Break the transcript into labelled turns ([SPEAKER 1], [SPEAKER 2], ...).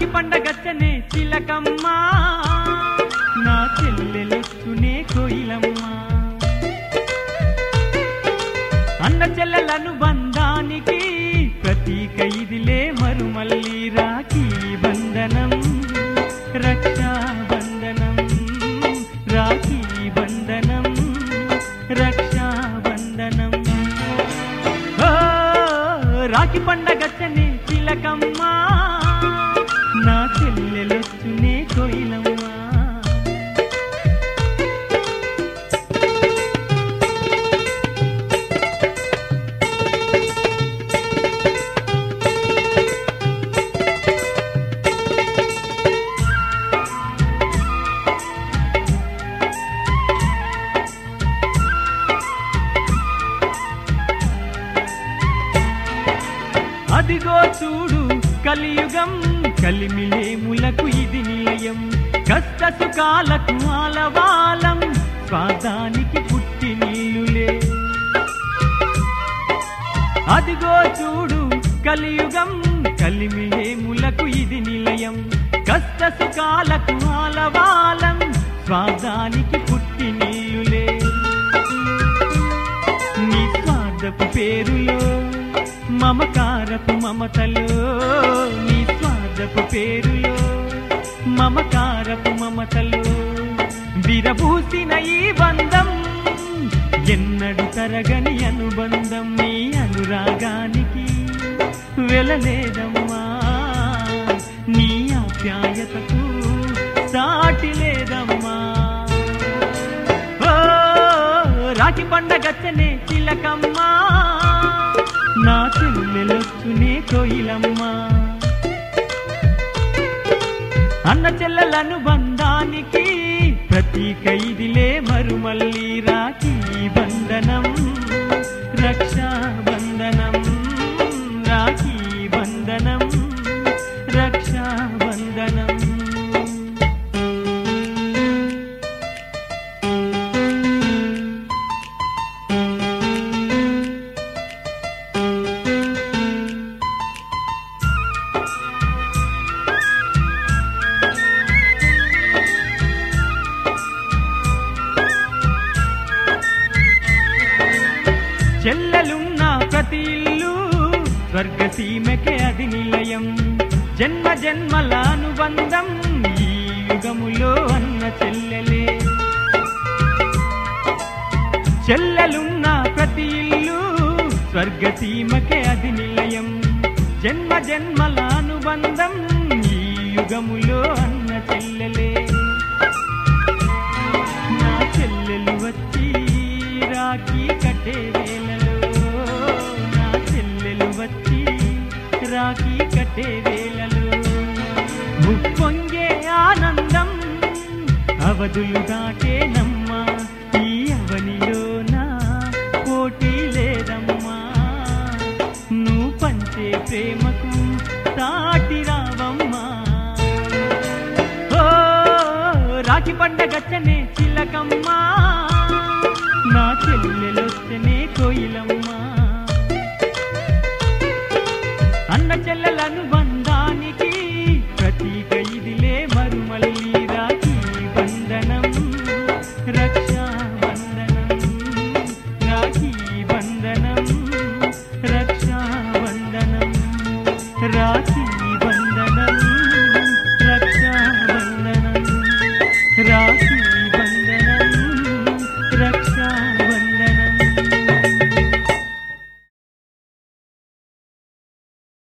[SPEAKER 1] రాఖీ పండగచ్చనే చిలకమ్మ నా చెల్లెలొచ్చునే కోయిలమ్మ అన్న చెల్లెలను బంధానికి ప్రతీక ఇదిలే మరుమల్లి రాఖీ బంధనం రక్షా బంధనం రాఖీ బంధనం రక్షా బంధనం ఓ, రాఖీ పండగచ్చనే చిలకమ్మ నా చెల్లెలొచ్చునే కోయిలమ్మ అదిగో చూడు కలియుగం కలిమిలేములకు ఇది నిలయం కష్ట సుఖాలకు ఆలవాలం స్వాదానికి పుట్టి నీళ్ళులే అదిగో చూడు కలియుగం కలిమిలేములకు ఇది నిలయం కష్ట సుఖాలకు ఆలవాలం స్వాదానికి పుట్టి నీళ్ళులే నీ స్వార్థపు పేరులో మమకారపు మమతలో నీ స్వార్థపు పేరులో మమకారపు మమతలో విరబూసిన ఈ బంధం ఎన్నడు తరగని అనుబంధం నీ అనురాగానికి వెలలేదమ్మా నీ ఆప్యాయతకు సాటి లేదమ్మా ఓ రాఖీ పండగచ్చనే చిలకమ్మ నా చెల్లెలొచ్చునే కోయిలమ్మ అన్న చెల్లెలను బంధానికి ప్రతీక ఇదిలే మరుమల్లి రాఖీ బంధనం రక్షా బంధనం రాఖీ బంధనం రక్షా బంధనం చెల్లెలున్న ప్రతి ఇల్లు స్వర్గసీమకే అది నిలయం జన్మ జన్మల అనుబంధం ఈ యుగములో అన్న చెల్లెలే చెల్లెలున్న ప్రతి ఇల్లు స్వర్గసీమకే అది నిలయం జన్మ జన్మల అనుబంధం ఈ యుగములో అన్న చెల్లెలే నా చెల్లెలు వచ్చి రాఖీ కట్టే వేళలో నా చెల్లెలు వచ్చి రాఖీ కట్టే వేళలో ముప్పొంగే ఆనందం అవధులు దాటేనమ్మా ఈ అవనిలోన పోటీ లేదమ్మా నువ్వు పంచే ప్రేమకు సాటి రావమ్మా ఓ రాఖీ పండగచ్చనే చిలకమ్మ నా చెల్లెలొచ్చనే కోయిలమ్మ అన్న చెల్లెలను బంధానికి ప్రతీక ఇదిలే మరుమల్లి రాఖీ బంధనం రక్షా బంధనం రాఖీ బంధనం